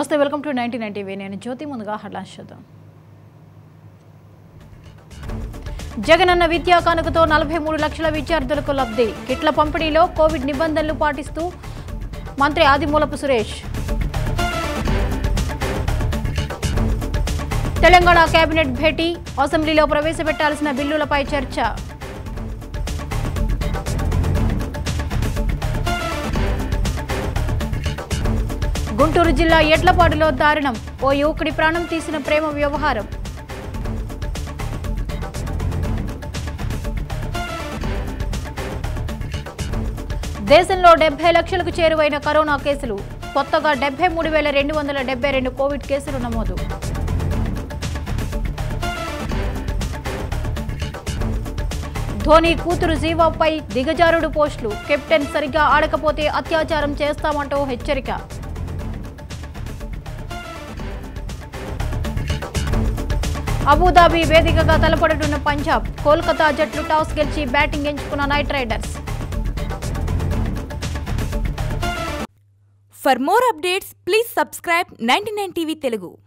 నమస్తే welcome to ninety nine TV నేను జ్యోతి ముందుగా హెడ్లైన్స్ చూద్దాం జగనన్న విద్యా కానుకతో నలభై మూడు లక్షల విద్యార్థులకు లబ్ధి కిట్ల పంపిణీలో కోవిడ్ నిబంధనలు పాటిస్తూ మంత్రి ఆదిమూలపు సురేష్ తెలంగాణ కేబినెట్ భేటీ అసెంబ్లీలో ప్రవేశపెట్టాల్సిన బిల్లులపై చర్చ గుంటూరు జిల్లా ఎడ్లపాడులో దారుణం ఓ యువకుడి ప్రాణం తీసిన ప్రేమ వ్యవహారం దేశంలో డెబ్బై లక్షలకు చేరువైన కరోనా కేసులు కొత్తగా డెబ్బై మూడు వేల రెండు వందల డెబ్బై రెండు కోవిడ్ కేసులు నమోదు ధోని కూతురు జీవాపై దిగజారుడు పోస్టులు కెప్టెన్ సరిగ్గా ఆడకపోతే అత్యాచారం చేస్తామంటూ హెచ్చరిక అబుదాబి వేదికగా తలపడనున్న పంజాబ్ కోల్కతా జట్లు టాస్ గెలిచి బ్యాటింగ్ ఎంచుకున్న Knight Riders For more updates, please subscribe 99 TV Telugu.